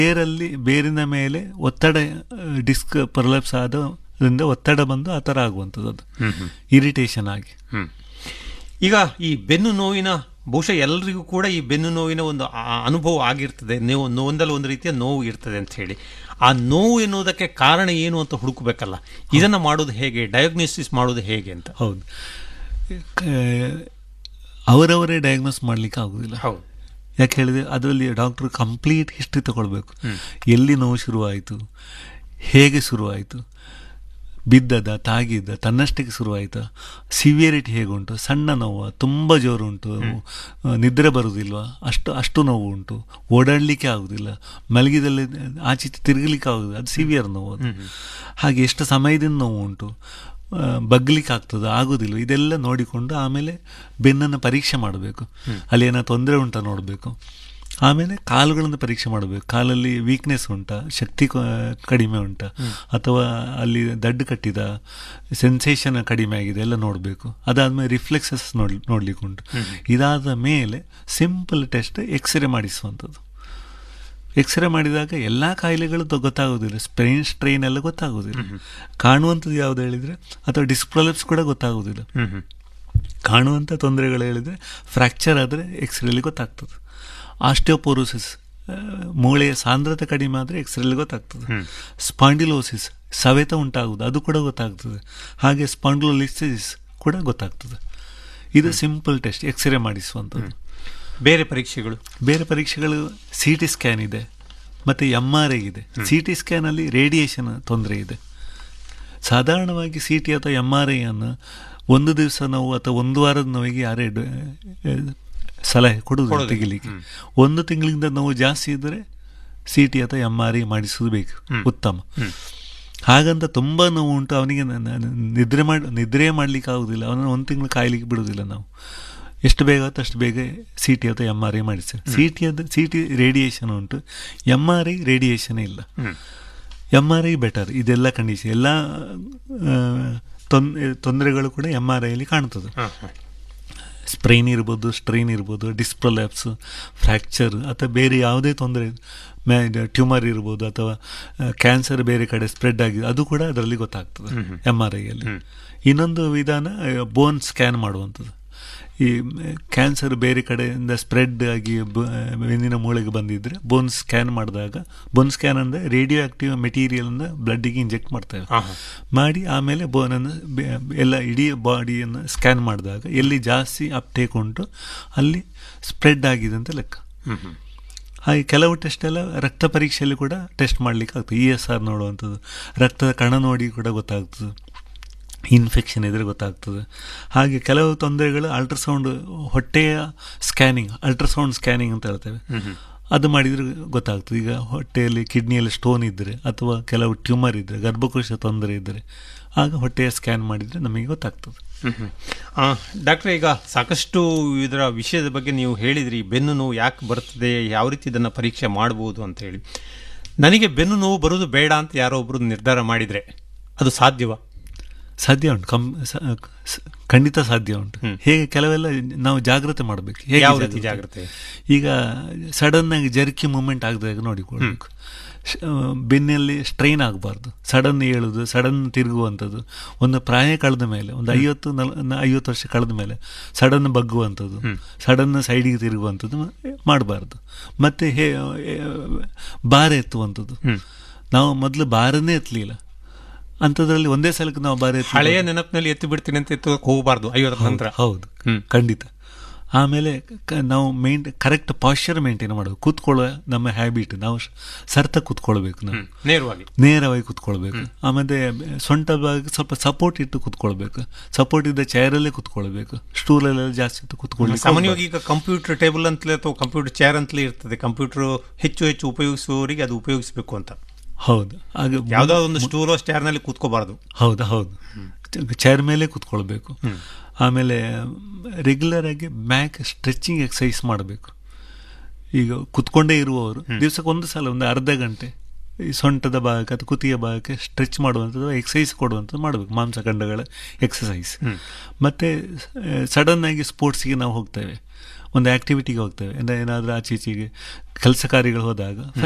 ಬೇರಲ್ಲಿ ಬೇರಿನ ಮೇಲೆ ಒತ್ತಡ ಡಿಸ್ಕ್ ಪ್ರೊಲಾಪ್ಸ್ ಆದ್ರಿಂದ ಒತ್ತಡ ಬಂದು ಆ ಥರ ಆಗುವಂಥದ್ದು ಅದು ಇರಿಟೇಷನ್ ಆಗಿ ಹ್ಮ್. ಈಗ ಈ ಬೆನ್ನು ನೋವಿನ ಬಹುಶಃ ಎಲ್ಲರಿಗೂ ಕೂಡ ಈ ಬೆನ್ನು ನೋವಿನ ಒಂದು ಆ- ಅನುಭವ ಆಗಿರ್ತದೆ ನೀವು ಒಂದಲ್ಲ ಒಂದು ರೀತಿಯ ನೋವು ಇರ್ತದೆ ಅಂತ ಹೇಳಿ ಆ ನೋವು ಎನ್ನುವುದಕ್ಕೆ ಕಾರಣ ಏನು ಅಂತ ಹುಡುಕಬೇಕಲ್ಲ ಇದನ್ನ ಮಾಡೋದು ಹೇಗೆ ಡಯಾಗ್ನೋಸಿಸ್ ಮಾಡೋದು ಹೇಗೆ ಅಂತ ಹೌದು ಕ- ಅವರವರೇ ಡಯಾಗ್ನೋಸ್ ಮಾಡ್ಲಿಕ್ಕೆ ಆಗುದಿಲ್ಲ ಹೌದು ಯಾಕೆ ಹೇಳಿದ್ರೆ ಅದರಲ್ಲಿ ಡಾಕ್ಟರ್ ಕಂಪ್ಲೀಟ್ ಹಿಸ್ಟ್ರಿ ತಗೊಳ್ಬೇಕು ಎಲ್ಲಿ ನೋವು ಶುರುವಾಯಿತು ಹೇಗೆ ಶುರುವಾಯಿತು ಬಿದ್ದದ ತಾಗಿದ್ದ ತನ್ನಷ್ಟಕ್ಕೆ ಶುರುವಾಯಿತಾ ಸಿವಿಯರಿಟಿ ಹೇಗುಂಟು ಸಣ್ಣ ನೋವು ತುಂಬ ಜೋರು ಉಂಟು ಆ, ನಿದ್ರೆ ಬರುವುದಿಲ್ವಾ ಅಷ್ಟು ಅಷ್ಟು ನೋವು ಉಂಟು ಓಡಾಡಲಿಕ್ಕೆ ಆಗುದಿಲ್ಲ ಮಲಗಿದಲ್ಲಿ ಆಚೆ ಈಚೆ ತಿರುಗಲಿಕ್ಕೆ ಆಗುದಿಲ್ಲ ಅದು ಸಿವಿಯರ್ ನೋವು ಅದು ಹಾಗೆ ಎಷ್ಟು ಸಮಯದಿಂದ ನೋವು ಉಂಟು ಆ, ಬಗ್ಲಿಕ್ಕೆ ಆಗ್ತದ ಆಗುದಿಲ್ಲ ಇದೆಲ್ಲ ನೋಡಿಕೊಂಡು ಆಮೇಲೆ ಬೆನ್ನನ್ನು ಪರೀಕ್ಷೆ ಮಾಡಬೇಕು ಅಲ್ಲಿ ಏನೋ ತೊಂದರೆ ಉಂಟಾ ನೋಡಬೇಕು ಆಮೇಲೆ ಕಾಲುಗಳನ್ನು ಪರೀಕ್ಷೆ ಮಾಡಬೇಕು ಕಾಲಲ್ಲಿ ವೀಕ್ನೆಸ್ ಉಂಟಾ ಶಕ್ತಿ ಕ- ಕಡಿಮೆ ಉಂಟಾ ಅಥವಾ ಅಲ್ಲಿ ದಡ್ಡು ಕಟ್ಟಿದ ಸೆನ್ಸೇಷನ್ ಕಡಿಮೆ ಆಗಿದೆ ಎಲ್ಲ ನೋಡಬೇಕು ಅದಾದ್ಮೇಲೆ ರಿಫ್ಲೆಕ್ಸಸ್ ನೋಡ್ ನೋಡ್ಲಿಕ್ಕೆ ಉಂಟು ಇದಾದ ಮೇಲೆ ಸಿಂಪಲ್ ಟೆಸ್ಟ್ ಎಕ್ಸ್ರೇ ಮಾಡಿಸುವಂಥದ್ದು ಎಕ್ಸ್ರೇ ಮಾಡಿದಾಗ ಎಲ್ಲ ಕಾಯಿಲೆಗಳು ತ- ಗೊತ್ತಾಗೋದಿಲ್ಲ ಸ್ಪ್ರೈನ್ ಸ್ಟ್ರೈನ್ ಎಲ್ಲ ಗೊತ್ತಾಗೋದಿಲ್ಲ ಕಾಣುವಂಥದ್ದು ಯಾವ್ದು ಹೇಳಿದ್ರೆ ಅಥವಾ ಡಿಸ್ಪ್ರೊಲೆಪ್ಸ್ ಕೂಡ ಗೊತ್ತಾಗೋದಿಲ್ಲ ಕಾಣುವಂಥ ತೊಂದರೆಗಳು ಹೇಳಿದ್ರೆ ಫ್ರ್ಯಾಕ್ಚರ್ ಆದರೆ ಎಕ್ಸ್ರೇಲಿ ಗೊತ್ತಾಗ್ತದೆ ಆಸ್ಟಿಯೋಪೋರೋಸಿಸ್ ಮೂಳೆಯ ಸಾಂದ್ರತೆ ಕಡಿಮೆ ಆದರೆ ಎಕ್ಸ್ರೇಲಿ ಗೊತ್ತಾಗ್ತದೆ ಸ್ಪಾಂಡಿಲೋಸಿಸ್ ಸವೆತ ಉಂಟಾಗುವುದು ಅದು ಕೂಡ ಗೊತ್ತಾಗ್ತದೆ ಹಾಗೆ ಸ್ಪಾಂಡಿಲೋಲಿಸಿಸ್ ಕೂಡ ಗೊತ್ತಾಗ್ತದೆ ಇದು ಸಿಂಪಲ್ ಟೆಸ್ಟ್ ಎಕ್ಸ್ರೇ ಮಾಡಿಸುವಂಥದ್ದು ಬೇರೆ ಪರೀಕ್ಷೆಗಳು ಬೇರೆ ಪರೀಕ್ಷೆಗಳು ಸಿ ಟಿ ಸ್ಕ್ಯಾನ್ ಇದೆ ಮತ್ತು ಎಮ್ ಆರ್ ಐ ಇದೆ ಸಿ ಟಿ ಸ್ಕ್ಯಾನಲ್ಲಿ ರೇಡಿಯೇಷನ್ ತೊಂದರೆ ಇದೆ ಸಾಧಾರಣವಾಗಿ ಸಿ ಟಿ ಅಥವಾ ಎಮ್ ಆರ್ ಐ ಅನ್ನು ಒಂದು ದಿವಸ ನೋವು ಅಥವಾ ಒಂದು ವಾರದ ನೋವಿಗೆ ಯಾರೇ ಡ- ಆ, ಸಲಹೆ ಕೊಡುವುದು ಕೊಡೋದಿಲ್ಲ. ತೆಗಿಲಿಕ್ಕೆ ಒಂದು ತಿಂಗಳಿಂದ ನೋವು ಜಾಸ್ತಿ ಇದ್ದರೆ ಸಿ ಟಿ ಅಥವಾ ಎಮ್ ಆರ್ ಐ ಮಾಡಿಸೋದು ಬೇಕು ಉತ್ತಮ ಹಾಗಂತ ತುಂಬ ನೋವು ಉಂಟು ಅವನಿಗೆ ನ- ನ- ನಿದ್ರೆ ಮಾಡಿ ನಿದ್ರೆ ಮಾಡಲಿಕ್ಕೆ ಆಗುದಿಲ್ಲ ಅವನನ್ನು ಒಂದು ತಿಂಗಳು ಕಾಯ್ಲಿಕ್ಕೆ ಬಿಡುವುದಿಲ್ಲ ನಾವು ಎಷ್ಟು ಬೇಗ ಆಗುತ್ತೆ ಅಷ್ಟು ಬೇಗ ಸಿ ಟಿ ಅಥವಾ ಎಮ್ ಆರ್ ಐ ಮಾಡಿಸಿ ಸಿ ಟಿ ಅದು ಸಿ ಟಿ ರೇಡಿಯೇಷನ್ ಉಂಟು ಎಮ್ ಆರ್ ಐ ರೇಡಿಯೇಷನ್ ಇಲ್ಲ ಎಮ್ ಆರ್ ಐ ಬೆಟರ್ ಇದೆಲ್ಲ ಕಂಡೀಷನ್ ಎಲ್ಲ ಆ, ತೊನ್- ತೊಂದರೆಗಳು ಕೂಡ ಎಮ್ ಆರ್ ಐಲಿ ಕಾಣ್ತದೆ ಸ್ಪ್ರೈನ್ ಇರ್ಬೋದು ಸ್ಟ್ರೈನ್ ಇರ್ಬೋದು ಡಿಸ್ಪ್ರೊಲ್ಯಾಪ್ಸ್ ಫ್ರ್ಯಾಕ್ಚರ್ ಅಥವಾ ಬೇರೆ ಯಾವುದೇ ತೊಂದರೆ ಟ್ಯೂಮರ್ ಇರ್ಬೋದು ಅಥವಾ ಕ್ಯಾನ್ಸರ್ ಬೇರೆ ಕಡೆ ಸ್ಪ್ರೆಡ್ ಆಗಿದೆ ಅದು ಕೂಡ ಅದರಲ್ಲಿ ಗೊತ್ತಾಗ್ತದೆ ಎಮ್ ಆರ್ ಐಯಲ್ಲಿ ಇನ್ನೊಂದು ವಿಧಾನ ಬೋನ್ ಸ್ಕ್ಯಾನ್ ಮಾಡುವಂಥದ್ದು ಈ ಕ್ಯಾನ್ಸರ್ ಬೇರೆ ಕಡೆಯಿಂದ ಸ್ಪ್ರೆಡ್ ಆಗಿ ಬ- ಬೆನ್ನಿನ ಮೂಳೆಗೆ ಬಂದಿದ್ರೆ ಬೋನ್ ಸ್ಕ್ಯಾನ್ ಮಾಡಿದಾಗ ಬೋನ್ ಸ್ಕ್ಯಾನ್ ಅಂದರೆ ರೇಡಿಯೋ ಆಕ್ಟಿವ್ ಮೆಟೀರಿಯಲ್ನ ಬ್ಲಡ್ಡಿಗೆ ಇಂಜೆಕ್ಟ್ ಮಾಡ್ತೇವೆ ಆಹಾ. ಮಾಡಿ ಆಮೇಲೆ ಬೋನನ್ನು ಬೆ- ಎಲ್ಲ ಇಡೀ ಬಾಡಿಯನ್ನು ಸ್ಕ್ಯಾನ್ ಮಾಡಿದಾಗ ಎಲ್ಲಿ ಜಾಸ್ತಿ ಅಪ್ಟೇಕ್ ಉಂಟು ಅಲ್ಲಿ ಸ್ಪ್ರೆಡ್ ಆಗಿದೆ ಅಂತ ಲೆಕ್ಕ ಹಾಗೆ ಕೆಲವು ಟೆಸ್ಟ್ ಎಲ್ಲ ರಕ್ತ ಪರೀಕ್ಷೆಯಲ್ಲಿ ಕೂಡ ಟೆಸ್ಟ್ ಮಾಡಲಿಕ್ಕೆ ಆಗ್ತದೆ ಇ ಎಸ್ ಆರ್ ನೋಡುವಂಥದ್ದು ರಕ್ತದ ಕಣ ನೋಡಿ ಕೂಡ ಗೊತ್ತಾಗ್ತದೆ ಇನ್ಫೆಕ್ಷನ್ ಇದ್ರೆ ಗೊತ್ತಾಗ್ತದೆ ಹಾಗೆ ಕೆಲವು ತೊಂದರೆಗಳು ಅಲ್ಟ್ರಾಸೌಂಡ್ ಹೊಟ್ಟೆಯ ಸ್ಕ್ಯಾನಿಂಗ್ ಅಲ್ಟ್ರಾಸೌಂಡ್ ಸ್ಕ್ಯಾನಿಂಗ್ ಅಂತ ಹೇಳ್ತೇವೆ ಅದು ಮಾಡಿದರೆ ಗೊತ್ತಾಗ್ತದೆ ಈಗ ಹೊಟ್ಟೆಯಲ್ಲಿ ಕಿಡ್ನಿಯಲ್ಲಿ ಸ್ಟೋನ್ ಇದ್ದರೆ ಅಥವಾ ಕೆಲವು ಟ್ಯೂಮರ್ ಇದ್ದರೆ ಗರ್ಭಕೋಶ ತೊಂದರೆ ಇದ್ದರೆ ಆಗ ಹೊಟ್ಟೆಯ ಸ್ಕ್ಯಾನ್ ಮಾಡಿದರೆ ನಮಗೆ ಗೊತ್ತಾಗ್ತದೆ ಡಾಕ್ಟ್ರೆ ಈಗ ಸಾಕಷ್ಟು ಇದರ ವಿಷಯದ ಬಗ್ಗೆ ನೀವು ಹೇಳಿದ್ರಿ ಬೆನ್ನು ನೋವು ಯಾಕೆ ಬರ್ತದೆ ಯಾವ ರೀತಿ ಇದನ್ನು ಪರೀಕ್ಷೆ ಮಾಡಬಹುದು ಅಂತ ಹೇಳಿ ನನಗೆ ಬೆನ್ನು ನೋವು ಬರೋದು ಬೇಡ ಅಂತ ಯಾರೋ ಒಬ್ರು ನಿರ್ಧಾರ ಮಾಡಿದ್ರೆ ಅದು ಸಾಧ್ಯವಾ ಸಾಧ್ಯ ಉಂಟು ಕಮ್ ಸ- ಸ- ಖಂಡಿತ ಸಾಧ್ಯ ಉಂಟು ಹೇಗೆ ಕೆಲವೆಲ್ಲ ನಾವು ಜಾಗ್ರತೆ ಮಾಡಬೇಕು ಹೇಗೆ ಯಾವ ರೀತಿ ಜಾಗ್ರತೆ ಈಗ ಸಡನ್ ಆಗಿ ಜರ್ಕಿ ಮೂಮೆಂಟ್ ಆಗದಾಗ ನೋಡಿಕೊಳ್ಬೇಕು ಶ- ಆ, ಬೆನ್ನಲ್ಲಿ ಸ್ಟ್ರೈನ್ ಆಗಬಾರ್ದು ಸಡನ್ ಏಳುದು ಸಡನ್ ತಿರುಗುವಂಥದ್ದು ಒಂದು ಪ್ರಾಯ ಕಳೆದ ಮೇಲೆ ಒಂದು ಐವತ್ತು ನಲ್ ನ- ಐವತ್ತು ವರ್ಷ ಕಳೆದ ಮೇಲೆ ಸಡನ್ ಬಗ್ಗುವಂಥದ್ದು ಸಡನ್ ಸೈಡಿಗೆ ತಿರುಗುವಂಥದ್ದು ಮಾಡಬಾರ್ದು ಮತ್ತೆ ಹೇ ಏ, ಭಾರ ಎತ್ತುವಂಥದ್ದು ನಾವು ಮೊದಲು ಭಾರನೇ ಎತ್ತಲಿಲ್ಲ ಅಂಥದ್ರಲ್ಲಿ ಒಂದೇ ಸಲಕ್ಕೆ ನಾವು ಭಾರ ಎತ್ತಿ ಹಳೆಯ ನೆನಪಿನಲ್ಲಿ ಎತ್ತು ಬಿಡ್ತೀನಿ ಅಂತ ಎತ್ತೋಕೆ ಹೋಗಬಾರ್ದು ಐವತ್ತರ ನಂತರ ಹೌದು ಹ್ಮ್. ಖಂಡಿತ ಆಮೇಲೆ ಕ- ನಾವು ಮೇಂಟ್ ಕರೆಕ್ಟ್ ಪಾಶ್ಚರ್ ಮೇಂಟೈನ್ ಮಾಡೋದು ಕೂತ್ಕೊಳ್ಳೋ ನಮ್ಮ ಹ್ಯಾಬಿಟ್ ನಾವು ಶ- ಸರ್ತ ಕೂತ್ಕೊಳ್ಬೇಕು ನಾವು ನೇರವಾಗಿ ನೇರವಾಗಿ ಕೂತ್ಕೊಳ್ಬೇಕು ಆಮೇಲೆ ಸೊಂಟ ಭಾಗ ಸ್ವಲ್ಪ ಸಪೋರ್ಟ್ ಇಟ್ಟು ಕೂತ್ಕೊಳ್ಬೇಕು ಸಪೋರ್ಟ್ ಇದ್ದ ಚೇರಲ್ಲೇ ಕೂತ್ಕೊಳ್ಬೇಕು ಸ್ಟೂಲಲ್ಲೆಲ್ಲ ಜಾಸ್ತಿ ಇಟ್ಟು ಕೂತ್ಕೊಳ್ಳಿ ಸಾಮಾನ್ಯವಾಗಿ ಈಗ ಕಂಪ್ಯೂಟರ್ ಟೇಬಲ್ ಅಂತಲೇ ಅಥವಾ ಕಂಪ್ಯೂಟರ್ ಚೇರ್ ಅಂತಲೇ ಇರ್ತದೆ ಕಂಪ್ಯೂಟರ್ ಹೆಚ್ಚು ಹೆಚ್ಚು ಉಪಯೋಗಿಸುವವರಿಗೆ ಅದು ಉಪಯೋಗಿಸಬೇಕು ಅಂತ ಹೌದು ಹಾಗೆ ಯಾವ್ದೋ ಒಂದು ಸ್ಟೂಲೋ ಸ್ಟೇರ್ ನಲ್ಲಿ ಕೂತ್ಕೋಬಾರ್ದು ಹೌದು ಹೌದು ಚೇರ್ ಮೇಲೆ ಕೂತ್ಕೊಳ್ಬೇಕು ಆಮೇಲೆ ರೆಗ್ಯುಲರ್ ಆಗಿ ಬ್ಯಾಕ್ ಸ್ಟ್ರೆಚಿಂಗ್ ಎಕ್ಸಸೈಸ್ ಮಾಡಬೇಕು ಈಗ ಕುತ್ಕೊಂಡೇ ಇರುವವರು ದಿವಸಕ್ಕೆ ಒಂದು ಸಲ ಒಂದು ಅರ್ಧ ಗಂಟೆ ಈ ಸೊಂಟದ ಭಾಗಕ್ಕೆ ಅಥವಾ ಕುತ್ತಿಗೆ ಭಾಗಕ್ಕೆ ಸ್ಟ್ರೆಚ್ ಮಾಡುವಂಥದ್ದು ಎಕ್ಸಸೈಸ್ ಕೊಡುವಂಥದ್ದು ಮಾಡಬೇಕು ಮಾಂಸಖಂಡಗಳ ಎಕ್ಸಸೈಸ್ ಮತ್ತು ಸಡನ್ ಆಗಿ ಸ್ಪೋರ್ಟ್ಸ್ಗೆ ನಾವು ಹೋಗ್ತೇವೆ ಒಂದು ಆ್ಯಕ್ಟಿವಿಟಿಗೆ ಹೋಗ್ತೇವೆ ಅಂದರೆ ಏನಾದರೂ ಆಚೆ ಈಚೆಗೆ ಕೆಲಸ ಕಾರ್ಯಗಳು ಹೋದಾಗ